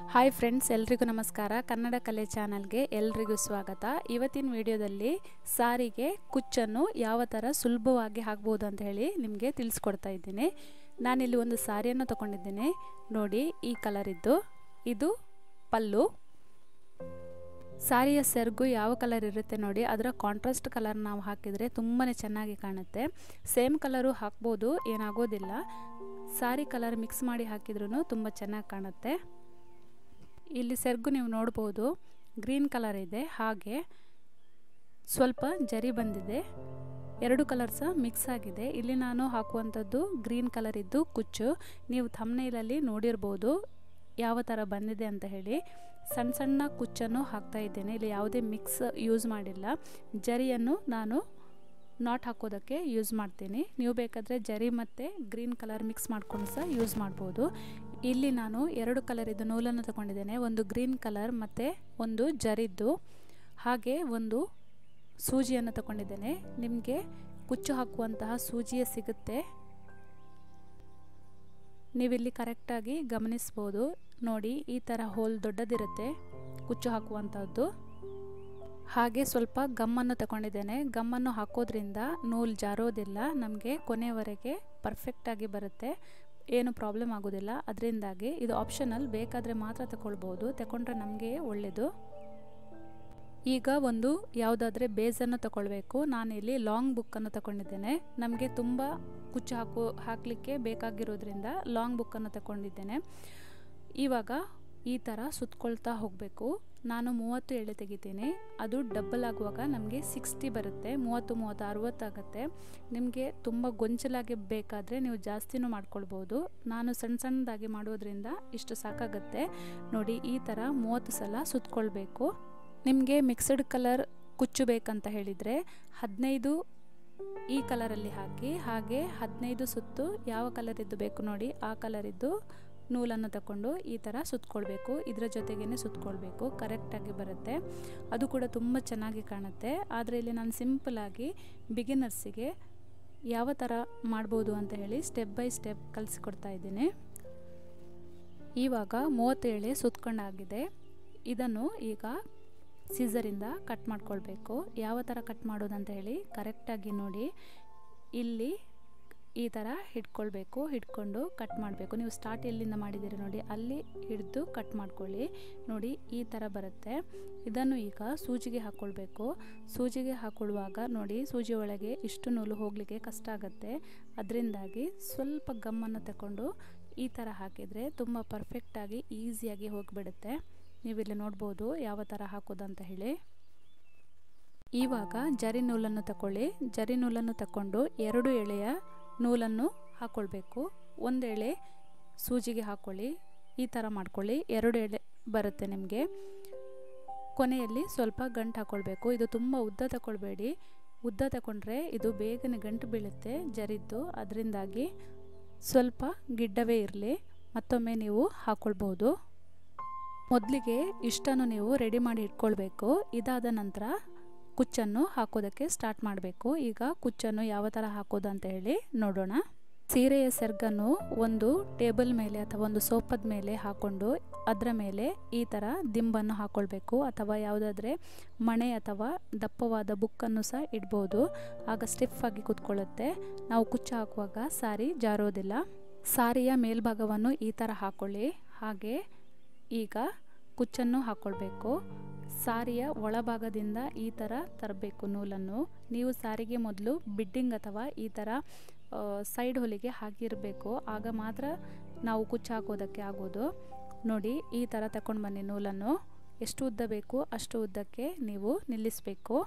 hi friends ಎಲ್ರಿಗೂ ನಮಸ್ಕಾರ ಕನ್ನಡ ಕಲೆ ಚಾನಲ್ಗೆ ಎಲ್ರಿಗೂ ಸ್ವಾಗತ ಇವತ್ತಿನ ವಿಡಿಯೋದಲ್ಲಿ ಸಾರಿಗೆ ಕುಚ್ಚನ್ನು ಯಾವ ಥರ ಸುಲಭವಾಗಿ ಹಾಕ್ಬೋದು ಅಂತ ಹೇಳಿ ನಿಮಗೆ ತಿಳಿಸ್ಕೊಡ್ತಾ ಇದ್ದೀನಿ ನಾನಿಲ್ಲಿ ಒಂದು ಸಾರಿಯನ್ನು ತಗೊಂಡಿದ್ದೇನೆ ನೋಡಿ ಈ ಕಲರ್ ಇದ್ದು ಇದು ಪಲ್ಲು ಸಾರಿಯ ಸೆರಗು ಯಾವ ಕಲರ್ ಇರುತ್ತೆ ನೋಡಿ ಅದರ ಕಾಂಟ್ರಾಸ್ಟ್ ಕಲರ್ ನಾವು ಹಾಕಿದರೆ ತುಂಬಾ ಚೆನ್ನಾಗಿ ಕಾಣುತ್ತೆ ಸೇಮ್ ಕಲರು ಹಾಕ್ಬೋದು ಏನಾಗೋದಿಲ್ಲ ಸಾರಿ ಕಲರ್ ಮಿಕ್ಸ್ ಮಾಡಿ ಹಾಕಿದ್ರೂ ತುಂಬ ಚೆನ್ನಾಗಿ ಕಾಣುತ್ತೆ ಇಲ್ಲಿ ಸೆರಗು ನೀವು ನೋಡ್ಬೋದು ಗ್ರೀನ್ ಕಲರ್ ಇದೆ ಹಾಗೆ ಸ್ವಲ್ಪ ಜರಿ ಬಂದಿದೆ ಎರಡು ಕಲರ್ ಸಹ ಮಿಕ್ಸ್ ಆಗಿದೆ ಇಲ್ಲಿ ನಾನು ಹಾಕುವಂಥದ್ದು ಗ್ರೀನ್ ಕಲರ್ ಇದ್ದು ಕುಚ್ಚು ನೀವು ಥಮ್ನೈಲಲ್ಲಿ ನೋಡಿರ್ಬೋದು ಯಾವ ಥರ ಬಂದಿದೆ ಅಂತ ಹೇಳಿ ಸಣ್ಣ ಸಣ್ಣ ಕುಚ್ಚನ್ನು ಹಾಕ್ತಾ ಇದ್ದೇನೆ ಇಲ್ಲಿ ಯಾವುದೇ ಮಿಕ್ಸ್ ಯೂಸ್ ಮಾಡಿಲ್ಲ ಜರಿಯನ್ನು ನಾನು ನಾಟ್ ಹಾಕೋದಕ್ಕೆ ಯೂಸ್ ಮಾಡ್ತೀನಿ ನೀವು ಬೇಕಾದರೆ ಜರಿ ಮತ್ತು ಗ್ರೀನ್ ಕಲರ್ ಮಿಕ್ಸ್ ಮಾಡ್ಕೊಂಡು ಸಹ ಯೂಸ್ ಮಾಡ್ಬೋದು ಇಲ್ಲಿ ನಾನು ಎರಡು ಕಲರ್ ಇದ್ದು ನೂಲನ್ನು ತಗೊಂಡಿದ್ದೇನೆ ಒಂದು ಗ್ರೀನ್ ಕಲರ್ ಮತ್ತು ಒಂದು ಜರಿದ್ದು ಹಾಗೆ ಒಂದು ಸೂಜಿಯನ್ನು ತಗೊಂಡಿದ್ದೇನೆ ನಿಮಗೆ ಕುಚ್ಚು ಹಾಕುವಂತಹ ಸೂಜಿಯೇ ಸಿಗುತ್ತೆ ನೀವಿಲ್ಲಿ ಕರೆಕ್ಟಾಗಿ ಗಮನಿಸ್ಬೋದು ನೋಡಿ ಈ ಥರ ಹೋಲ್ ದೊಡ್ಡದಿರುತ್ತೆ ಕುಚ್ಚು ಹಾಕುವಂಥದ್ದು ಹಾಗೆ ಸ್ವಲ್ಪ ಗಮ್ಮನ್ನು ತಗೊಂಡಿದ್ದೇನೆ ಗಮ್ಮನ್ನು ಹಾಕೋದ್ರಿಂದ ನೂಲು ಜಾರೋದಿಲ್ಲ ನಮಗೆ ಕೊನೆಯವರೆಗೆ ಪರ್ಫೆಕ್ಟಾಗಿ ಬರುತ್ತೆ ಏನು ಪ್ರಾಬ್ಲಮ್ ಆಗೋದಿಲ್ಲ ಅದರಿಂದಾಗಿ ಇದು ಆಪ್ಷನಲ್ ಬೇಕಾದರೆ ಮಾತ್ರ ತಗೊಳ್ಬೋದು ತಗೊಂಡ್ರೆ ನಮಗೆ ಒಳ್ಳೆಯದು ಈಗ ಒಂದು ಯಾವುದಾದ್ರೆ ಬೇಸನ್ನು ತಗೊಳ್ಬೇಕು ನಾನಿಲ್ಲಿ ಲಾಂಗ್ ಬುಕ್ಕನ್ನು ತಗೊಂಡಿದ್ದೇನೆ ನಮಗೆ ತುಂಬ ಕುಚ್ಚು ಹಾಕೋ ಹಾಕಲಿಕ್ಕೆ ಬೇಕಾಗಿರೋದ್ರಿಂದ ಲಾಂಗ್ ಬುಕ್ಕನ್ನು ತಗೊಂಡಿದ್ದೇನೆ ಇವಾಗ ಈ ಥರ ಸುತ್ಕೊಳ್ತಾ ಹೋಗಬೇಕು ನಾನು ಮೂವತ್ತು ಎಳೆ ತೆಗಿತೀನಿ ಅದು ಡಬ್ಬಲ್ ಆಗುವಾಗ ನಮಗೆ ಸಿಕ್ಸ್ಟಿ ಬರುತ್ತೆ ಮೂವತ್ತು ಮೂವತ್ತು ಅರುವತ್ತಾಗುತ್ತೆ ನಿಮಗೆ ತುಂಬ ಗೊಂಚಲಾಗಿ ಬೇಕಾದರೆ ನೀವು ಜಾಸ್ತಿನೂ ಮಾಡ್ಕೊಳ್ಬೋದು ನಾನು ಸಣ್ಣ ಸಣ್ಣದಾಗಿ ಮಾಡೋದ್ರಿಂದ ಇಷ್ಟು ಸಾಕಾಗುತ್ತೆ ನೋಡಿ ಈ ಥರ ಮೂವತ್ತು ಸಲ ಸುತ್ಕೊಳ್ಬೇಕು ನಿಮಗೆ ಮಿಕ್ಸ್ಡ್ ಕಲರ್ ಕುಚ್ಚು ಬೇಕಂತ ಹೇಳಿದರೆ ಹದಿನೈದು ಈ ಕಲರಲ್ಲಿ ಹಾಕಿ ಹಾಗೆ ಹದಿನೈದು ಸುತ್ತು ಯಾವ ಕಲರ್ ಇದ್ದು ಬೇಕು ನೋಡಿ ಆ ಕಲರ್ ಇದ್ದು ನೂಲನ್ನು ತಗೊಂಡು ಈ ಥರ ಸುತ್ಕೊಳ್ಬೇಕು ಇದರ ಜೊತೆಗೇ ಸುತ್ಕೊಳ್ಬೇಕು ಕರೆಕ್ಟಾಗಿ ಬರುತ್ತೆ ಅದು ಕೂಡ ತುಂಬ ಚೆನ್ನಾಗಿ ಕಾಣುತ್ತೆ ಆದರೆ ಇಲ್ಲಿ ನಾನು ಸಿಂಪಲಾಗಿ ಬಿಗಿನರ್ಸಿಗೆ ಯಾವ ಥರ ಮಾಡ್ಬೋದು ಅಂತ ಹೇಳಿ ಸ್ಟೆಪ್ ಬೈ ಸ್ಟೆಪ್ ಕಲಿಸಿಕೊಡ್ತಾ ಇದ್ದೀನಿ ಇವಾಗ ಮೂವತ್ತೇಳೆ ಸುತ್ಕೊಂಡಾಗಿದೆ ಇದನ್ನು ಈಗ ಸೀಸರಿಂದ ಕಟ್ ಮಾಡ್ಕೊಳ್ಬೇಕು ಯಾವ ಥರ ಕಟ್ ಮಾಡೋದಂತ ಹೇಳಿ ಕರೆಕ್ಟಾಗಿ ನೋಡಿ ಇಲ್ಲಿ ಈ ಥರ ಹಿಡ್ಕೊಳ್ಬೇಕು ಹಿಡ್ಕೊಂಡು ಕಟ್ ಮಾಡಬೇಕು ನೀವು ಸ್ಟಾರ್ಟ್ ಎಲ್ಲಿಂದ ಮಾಡಿದ್ದೀರಿ ನೋಡಿ ಅಲ್ಲಿ ಹಿಡಿದು ಕಟ್ ಮಾಡ್ಕೊಳ್ಳಿ ನೋಡಿ ಈ ಥರ ಬರುತ್ತೆ ಇದನ್ನು ಈಗ ಸೂಜಿಗೆ ಹಾಕ್ಕೊಳ್ಬೇಕು ಸೂಜಿಗೆ ಹಾಕ್ಕೊಳ್ಳುವಾಗ ನೋಡಿ ಸೂಜಿ ಒಳಗೆ ಇಷ್ಟು ನೂಲು ಹೋಗಲಿಕ್ಕೆ ಕಷ್ಟ ಆಗುತ್ತೆ ಅದರಿಂದಾಗಿ ಸ್ವಲ್ಪ ಗಮ್ಮನ್ನು ತಗೊಂಡು ಈ ಥರ ಹಾಕಿದರೆ ತುಂಬ ಪರ್ಫೆಕ್ಟಾಗಿ ಈಸಿಯಾಗಿ ಹೋಗಿಬಿಡುತ್ತೆ ನೀವಿಲ್ಲಿ ನೋಡ್ಬೋದು ಯಾವ ಥರ ಹಾಕೋದಂತ ಹೇಳಿ ಇವಾಗ ಜರಿ ನೂಲನ್ನು ತಗೊಳ್ಳಿ ಜರಿ ನೂಲನ್ನು ತಗೊಂಡು ಎರಡು ಎಳೆಯ ನೂಲನ್ನು ಹಾಕ್ಕೊಳ್ಬೇಕು ಒಂದು ಎಳೆ ಸೂಜಿಗೆ ಹಾಕ್ಕೊಳ್ಳಿ ಈ ಥರ ಮಾಡ್ಕೊಳ್ಳಿ ಎರಡು ಎಳೆ ಬರುತ್ತೆ ನಿಮಗೆ ಕೊನೆಯಲ್ಲಿ ಸ್ವಲ್ಪ ಗಂಟು ಹಾಕ್ಕೊಳ್ಬೇಕು ಇದು ತುಂಬ ಉದ್ದ ತಗೊಳ್ಬೇಡಿ ಉದ್ದ ತಗೊಂಡ್ರೆ ಇದು ಬೇಗನೆ ಗಂಟು ಬೀಳುತ್ತೆ ಜರಿದ್ದು ಅದರಿಂದಾಗಿ ಸ್ವಲ್ಪ ಗಿಡ್ಡವೇ ಇರಲಿ ಮತ್ತೊಮ್ಮೆ ನೀವು ಹಾಕ್ಕೊಳ್ಬೋದು ಮೊದಲಿಗೆ ಇಷ್ಟನ್ನು ನೀವು ರೆಡಿ ಮಾಡಿ ಇಟ್ಕೊಳ್ಬೇಕು ಇದಾದ ನಂತರ ಕುಚ್ಚನ್ನು ಹಾಕೋದಕ್ಕೆ ಸ್ಟಾರ್ಟ್ ಮಾಡಬೇಕು ಈಗ ಕುಚ್ಚನ್ನು ಯಾವ ಥರ ಹಾಕೋದು ಅಂತ ಹೇಳಿ ನೋಡೋಣ ಸೀರೆಯ ಸೆರ್ಗನ್ನು ಒಂದು ಟೇಬಲ್ ಮೇಲೆ ಅಥವಾ ಒಂದು ಸೋಫದ ಮೇಲೆ ಹಾಕ್ಕೊಂಡು ಅದರ ಮೇಲೆ ಈ ಥರ ದಿಂಬನ್ನು ಹಾಕ್ಕೊಳ್ಬೇಕು ಅಥವಾ ಯಾವುದಾದ್ರೆ ಮಣೆ ಅಥವಾ ದಪ್ಪವಾದ ಬುಕ್ಕನ್ನು ಸಹ ಇಡ್ಬೋದು ಆಗ ಸ್ಟಿಫ್ ಆಗಿ ಕೂತ್ಕೊಳ್ಳುತ್ತೆ ನಾವು ಕುಚ್ಚು ಹಾಕುವಾಗ ಸಾರಿ ಜಾರೋದಿಲ್ಲ ಸಾರಿಯ ಮೇಲ್ಭಾಗವನ್ನು ಈ ಥರ ಹಾಕ್ಕೊಳ್ಳಿ ಹಾಗೆ ಈಗ ಕುಚ್ಚನ್ನು ಹಾಕ್ಕೊಳ್ಬೇಕು ಸಾರಿಯ ಒಳಭಾಗದಿಂದ ಈ ಥರ ತರಬೇಕು ನೂಲನ್ನು ನೀವು ಸಾರಿಗೆ ಮೊದಲು ಬಿಡ್ಡಿಂಗ್ ಅಥವಾ ಈ ಥರ ಸೈಡ್ ಹೊಲಿಗೆ ಹಾಕಿರಬೇಕು ಆಗ ಮಾತ್ರ ನಾವು ಕುಚ್ಚು ಹಾಕೋದಕ್ಕೆ ಆಗೋದು ನೋಡಿ ಈ ಥರ ತಗೊಂಡು ಬನ್ನಿ ನೂಲನ್ನು ಎಷ್ಟು ಉದ್ದ ಬೇಕು ಅಷ್ಟು ಉದ್ದಕ್ಕೆ ನೀವು ನಿಲ್ಲಿಸಬೇಕು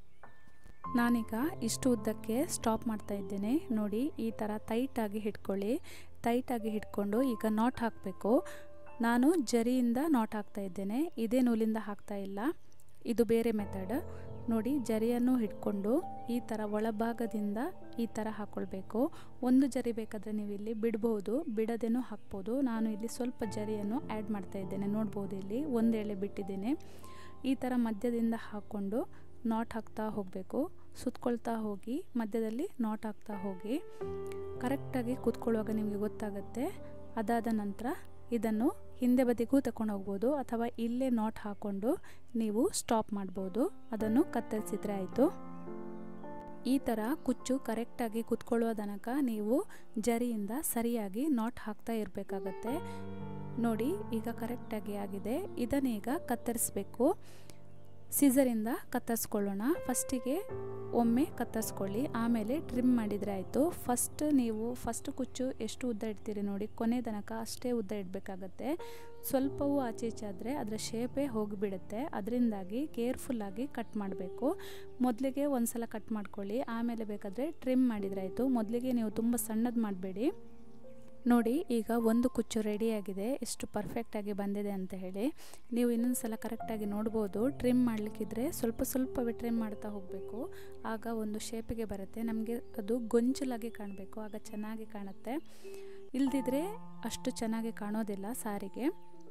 ನಾನೀಗ ಇಷ್ಟು ಉದ್ದಕ್ಕೆ ಸ್ಟಾಪ್ ಮಾಡ್ತಾ ಇದ್ದೇನೆ ನೋಡಿ ಈ ಥರ ಟೈಟಾಗಿ ಹಿಡ್ಕೊಳ್ಳಿ ಟೈಟಾಗಿ ಹಿಡ್ಕೊಂಡು ಈಗ ನಾಟ್ ಹಾಕಬೇಕು ನಾನು ಜರಿಯಿಂದ ನಾಟ್ ಹಾಕ್ತಾ ಇದ್ದೇನೆ ಇದೇ ನೂಲಿಂದ ಹಾಕ್ತಾ ಇಲ್ಲ ಇದು ಬೇರೆ ಮೆಥಡ್ ನೋಡಿ ಜರಿಯನ್ನು ಹಿಡ್ಕೊಂಡು ಈ ಥರ ಒಳಭಾಗದಿಂದ ಈ ಥರ ಹಾಕ್ಕೊಳ್ಬೇಕು ಒಂದು ಜರಿ ಬೇಕಾದರೆ ನೀವು ಇಲ್ಲಿ ಬಿಡ್ಬೋದು ಬಿಡದೇನೂ ಹಾಕ್ಬೋದು ನಾನು ಇಲ್ಲಿ ಸ್ವಲ್ಪ ಜರಿಯನ್ನು ಆ್ಯಡ್ ಮಾಡ್ತಾ ಇದ್ದೇನೆ ನೋಡ್ಬೋದು ಇಲ್ಲಿ ಒಂದು ಎಳೆ ಬಿಟ್ಟಿದ್ದೇನೆ ಈ ಥರ ಮಧ್ಯದಿಂದ ಹಾಕ್ಕೊಂಡು ನಾಟ್ ಹಾಕ್ತಾ ಹೋಗಬೇಕು ಸುತ್ಕೊಳ್ತಾ ಹೋಗಿ ಮಧ್ಯದಲ್ಲಿ ನಾಟ್ ಹಾಕ್ತಾ ಹೋಗಿ ಕರೆಕ್ಟಾಗಿ ಕೂತ್ಕೊಳ್ಳುವಾಗ ನಿಮಗೆ ಗೊತ್ತಾಗುತ್ತೆ ಅದಾದ ನಂತರ ಇದನ್ನು ಹಿಂದೆ ಬದಿಗೂ ತಗೊಂಡು ಹೋಗ್ಬೋದು ಅಥವಾ ಇಲ್ಲೇ ನಾಟ್ ಹಾಕ್ಕೊಂಡು ನೀವು ಸ್ಟಾಪ್ ಮಾಡ್ಬೋದು ಅದನ್ನು ಕತ್ತರಿಸಿದ್ರೆ ಆಯಿತು ಈ ಥರ ಕುಚ್ಚು ಕರೆಕ್ಟಾಗಿ ಕುತ್ಕೊಳ್ಳುವ ತನಕ ನೀವು ಜರಿಯಿಂದ ಸರಿಯಾಗಿ ನಾಟ್ ಹಾಕ್ತಾ ಇರಬೇಕಾಗತ್ತೆ ನೋಡಿ ಈಗ ಕರೆಕ್ಟಾಗಿ ಆಗಿದೆ ಇದನ್ನೀಗ ಕತ್ತರಿಸ್ಬೇಕು ಸಿಸರಿಂದ ಕತ್ತರಿಸ್ಕೊಳ್ಳೋಣ ಫಸ್ಟಿಗೆ ಒಮ್ಮೆ ಕತ್ತರಿಸ್ಕೊಳ್ಳಿ ಆಮೇಲೆ ಟ್ರಿಮ್ ಮಾಡಿದರೆ ಆಯಿತು ಫಸ್ಟ್ ನೀವು ಫಸ್ಟ್ ಕುಚ್ಚು ಎಷ್ಟು ಉದ್ದ ಇಡ್ತೀರಿ ನೋಡಿ ಕೊನೆ ತನಕ ಅಷ್ಟೇ ಉದ್ದ ಇಡಬೇಕಾಗತ್ತೆ ಸ್ವಲ್ಪವೂ ಆಚೆ ಈಚೆ ಆದರೆ ಅದರ ಶೇಪೇ ಹೋಗಿಬಿಡುತ್ತೆ ಅದರಿಂದಾಗಿ ಕೇರ್ಫುಲ್ಲಾಗಿ ಕಟ್ ಮಾಡಬೇಕು ಮೊದಲಿಗೆ ಒಂದು ಸಲ ಕಟ್ ಮಾಡ್ಕೊಳ್ಳಿ ಆಮೇಲೆ ಬೇಕಾದರೆ ಟ್ರಿಮ್ ಮಾಡಿದರೆ ಆಯಿತು ಮೊದಲಿಗೆ ನೀವು ತುಂಬ ಸಣ್ಣದು ಮಾಡಬೇಡಿ ನೋಡಿ ಈಗ ಒಂದು ಕುಚ್ಚು ರೆಡಿಯಾಗಿದೆ ಎಷ್ಟು ಪರ್ಫೆಕ್ಟಾಗಿ ಬಂದಿದೆ ಅಂತ ಹೇಳಿ ನೀವು ಇನ್ನೊಂದು ಸಲ ಕರೆಕ್ಟಾಗಿ ನೋಡ್ಬೋದು ಟ್ರಿಮ್ ಮಾಡಲಿಕ್ಕಿದ್ರೆ ಸ್ವಲ್ಪ ಸ್ವಲ್ಪವೇ ಟ್ರಿಮ್ ಮಾಡ್ತಾ ಹೋಗಬೇಕು ಆಗ ಒಂದು ಶೇಪಿಗೆ ಬರುತ್ತೆ ನಮಗೆ ಅದು ಗೊಂಚಲಾಗಿ ಕಾಣಬೇಕು ಆಗ ಚೆನ್ನಾಗಿ ಕಾಣುತ್ತೆ ಇಲ್ದಿದ್ರೆ ಅಷ್ಟು ಚೆನ್ನಾಗಿ ಕಾಣೋದಿಲ್ಲ ಸಾರಿಗೆ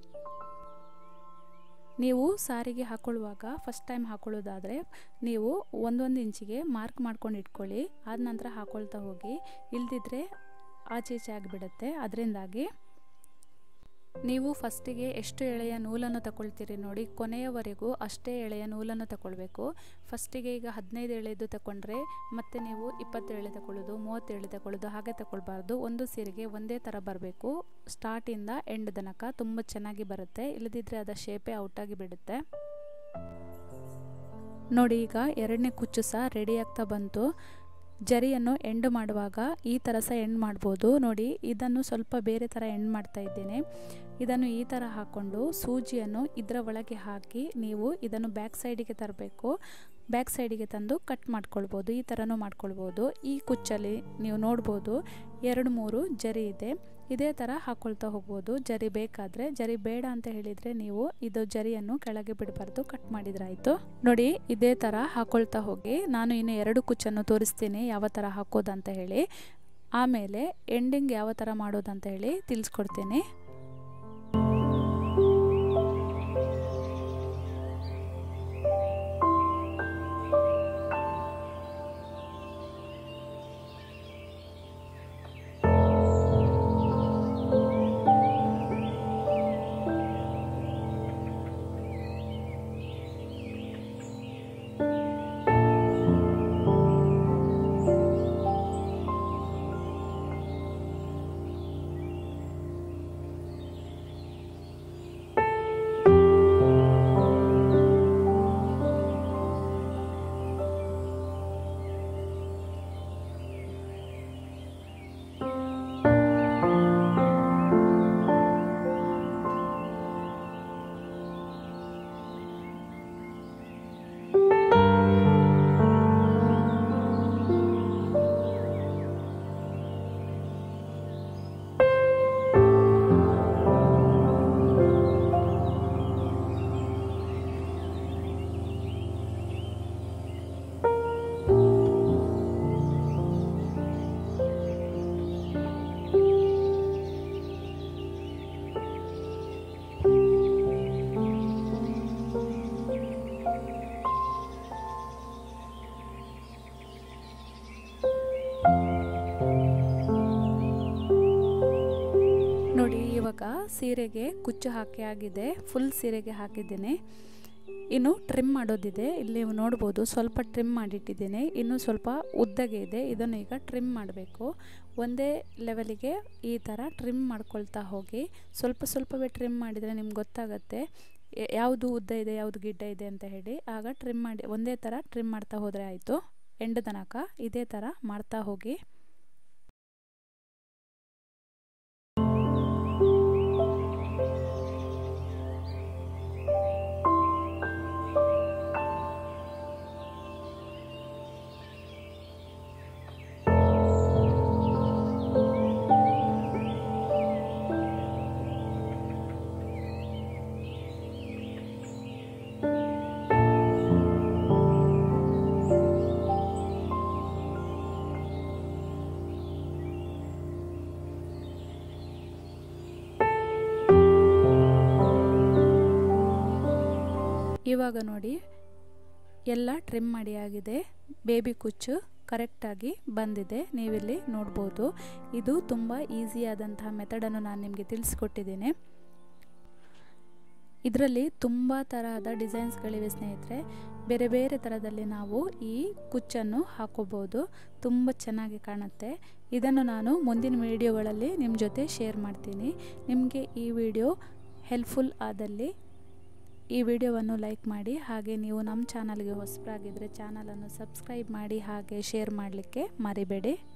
ನೀವು ಸಾರಿಗೆ ಹಾಕೊಳ್ಳುವಾಗ ಫಸ್ಟ್ ಟೈಮ್ ಹಾಕೊಳ್ಳೋದಾದರೆ ನೀವು ಒಂದೊಂದು ಇಂಚಿಗೆ ಮಾರ್ಕ್ ಮಾಡ್ಕೊಂಡು ಇಟ್ಕೊಳ್ಳಿ ಆದ ನಂತರ ಹಾಕೊಳ್ತಾ ಹೋಗಿ ಇಲ್ದಿದ್ರೆ ಆಚೆ ಈಚೆ ಆಗಿಬಿಡುತ್ತೆ ಅದರಿಂದಾಗಿ ನೀವು ಫಸ್ಟಿಗೆ ಎಷ್ಟು ಎಳೆಯ ನೂಲನ್ನು ತಗೊಳ್ತೀರಿ ನೋಡಿ ಕೊನೆಯವರೆಗೂ ಅಷ್ಟೇ ಎಳೆಯ ನೂಲನ್ನು ತಗೊಳ್ಬೇಕು ಫಸ್ಟಿಗೆ ಈಗ ಹದಿನೈದು ಎಳೆದು ತಗೊಂಡ್ರೆ ಮತ್ತೆ ನೀವು ಇಪ್ಪತ್ತು ಎಳೆ ತಗೊಳ್ಳೋದು ಮೂವತ್ತು ಎಳೆ ತಗೊಳ್ಳೋದು ಹಾಗೆ ತಗೊಳ್ಬಾರ್ದು ಒಂದು ಸೀರೆಗೆ ಒಂದೇ ಥರ ಬರಬೇಕು ಸ್ಟಾರ್ಟಿಂದ ಎಂಡ್ ತನಕ ತುಂಬ ಚೆನ್ನಾಗಿ ಬರುತ್ತೆ ಇಲ್ಲದಿದ್ದರೆ ಅದರ ಶೇಪೇ ಔಟಾಗಿ ಬಿಡುತ್ತೆ ನೋಡಿ ಈಗ ಎರಡನೇ ಕುಚ್ಚು ಸಹ ರೆಡಿ ಆಗ್ತಾ ಬಂತು ಜರಿಯನ್ನು ಎಂಡ್ ಮಾಡುವಾಗ ಈ ಥರ ಸಹ ಎಂಡ್ ಮಾಡ್ಬೋದು ನೋಡಿ ಇದನ್ನು ಸ್ವಲ್ಪ ಬೇರೆ ಥರ ಎಂಡ್ ಮಾಡ್ತಾ ಇದ್ದೇನೆ ಇದನ್ನು ಈ ಥರ ಹಾಕ್ಕೊಂಡು ಸೂಜಿಯನ್ನು ಇದರ ಒಳಗೆ ಹಾಕಿ ನೀವು ಇದನ್ನು ಬ್ಯಾಕ್ ಸೈಡಿಗೆ ತರಬೇಕು ಬ್ಯಾಕ್ ಸೈಡಿಗೆ ತಂದು ಕಟ್ ಮಾಡ್ಕೊಳ್ಬೋದು ಈ ಥರನೂ ಮಾಡ್ಕೊಳ್ಬೋದು ಈ ಕುಚ್ಚಲ್ಲಿ ನೀವು ನೋಡ್ಬೋದು ಎರಡು ಮೂರು ಜರಿ ಇದೆ ಇದೇ ಥರ ಹಾಕ್ಕೊಳ್ತಾ ಹೋಗ್ಬೋದು ಜರಿ ಬೇಕಾದರೆ ಜರಿ ಬೇಡ ಅಂತ ಹೇಳಿದರೆ ನೀವು ಇದು ಜರಿಯನ್ನು ಕೆಳಗೆ ಬಿಡಬಾರ್ದು ಕಟ್ ಮಾಡಿದ್ರಾಯ್ತು ನೋಡಿ ಇದೇ ಥರ ಹಾಕ್ಕೊಳ್ತಾ ಹೋಗಿ ನಾನು ಇನ್ನು ಎರಡು ಕುಚ್ಚನ್ನು ತೋರಿಸ್ತೀನಿ ಯಾವ ಥರ ಹಾಕೋದಂತ ಹೇಳಿ ಆಮೇಲೆ ಎಂಡಿಂಗ್ ಯಾವ ಥರ ಮಾಡೋದಂತ ಹೇಳಿ ತಿಳಿಸ್ಕೊಡ್ತೀನಿ ನೋಡಿ ಇವಾಗ ಸೀರೆಗೆ ಕುಚ್ಚು ಹಾಕಿ ಆಗಿದೆ ಫುಲ್ ಸೀರೆಗೆ ಹಾಕಿದ್ದೇನೆ ಇನ್ನು ಟ್ರಿಮ್ ಮಾಡೋದಿದೆ ಇಲ್ಲಿ ನೀವು ನೋಡ್ಬೋದು ಸ್ವಲ್ಪ ಟ್ರಿಮ್ ಮಾಡಿಟ್ಟಿದ್ದೇನೆ ಇನ್ನು ಸ್ವಲ್ಪ ಉದ್ದಗೆ ಇದೆ ಇದನ್ನು ಈಗ ಟ್ರಿಮ್ ಮಾಡಬೇಕು ಒಂದೇ ಲೆವೆಲಿಗೆ ಈ ಥರ ಟ್ರಿಮ್ ಮಾಡ್ಕೊಳ್ತಾ ಹೋಗಿ ಸ್ವಲ್ಪ ಸ್ವಲ್ಪವೇ ಟ್ರಿಮ್ ಮಾಡಿದರೆ ನಿಮ್ಗೆ ಗೊತ್ತಾಗುತ್ತೆ ಯಾವುದು ಉದ್ದ ಇದೆ ಯಾವುದು ಗಿಡ್ಡ ಇದೆ ಅಂತ ಹೇಳಿ ಆಗ ಟ್ರಿಮ್ ಮಾಡಿ ಒಂದೇ ಥರ ಟ್ರಿಮ್ ಮಾಡ್ತಾ ಹೋದರೆ ಆಯಿತು ಎಂಡ್ ತನಕ ಇದೇ ಥರ ಮಾಡ್ತಾ ಹೋಗಿ ಇವಾಗ ನೋಡಿ ಎಲ್ಲ ಟ್ರಿಮ್ ಮಾಡಿ ಆಗಿದೆ ಬೇಬಿ ಕುಚ್ಚು ಕರೆಕ್ಟಾಗಿ ಬಂದಿದೆ ನೀವಿಲ್ಲಿ ನೋಡ್ಬೋದು ಇದು ತುಂಬ ಈಸಿಯಾದಂತಹ ಮೆಥಡನ್ನು ನಾನು ನಿಮಗೆ ತಿಳಿಸ್ಕೊಟ್ಟಿದ್ದೀನಿ ಇದರಲ್ಲಿ ತುಂಬ ತರಹದ ಡಿಸೈನ್ಸ್ಗಳಿವೆ ಸ್ನೇಹಿತರೆ ಬೇರೆ ಬೇರೆ ಥರದಲ್ಲಿ ನಾವು ಈ ಕುಚ್ಚನ್ನು ಹಾಕೋಬೋದು ತುಂಬ ಚೆನ್ನಾಗಿ ಕಾಣುತ್ತೆ ಇದನ್ನು ನಾನು ಮುಂದಿನ ವೀಡಿಯೋಗಳಲ್ಲಿ ನಿಮ್ಮ ಜೊತೆ ಶೇರ್ ಮಾಡ್ತೀನಿ ನಿಮಗೆ ಈ ವಿಡಿಯೋ ಹೆಲ್ಪ್ಫುಲ್ ಆದಲ್ಲಿ ಈ ವಿಡಿಯೋವನ್ನು ಲೈಕ್ ಮಾಡಿ ಹಾಗೆ ನೀವು ನಮ್ಮ ಚಾನಲ್ಗೆ ಹೊಸಬರಾಗಿದ್ದರೆ ಚಾನಲನ್ನು ಸಬ್ಸ್ಕ್ರೈಬ್ ಮಾಡಿ ಹಾಗೆ ಶೇರ್ ಮಾಡಲಿಕ್ಕೆ ಮರಿಬೇಡಿ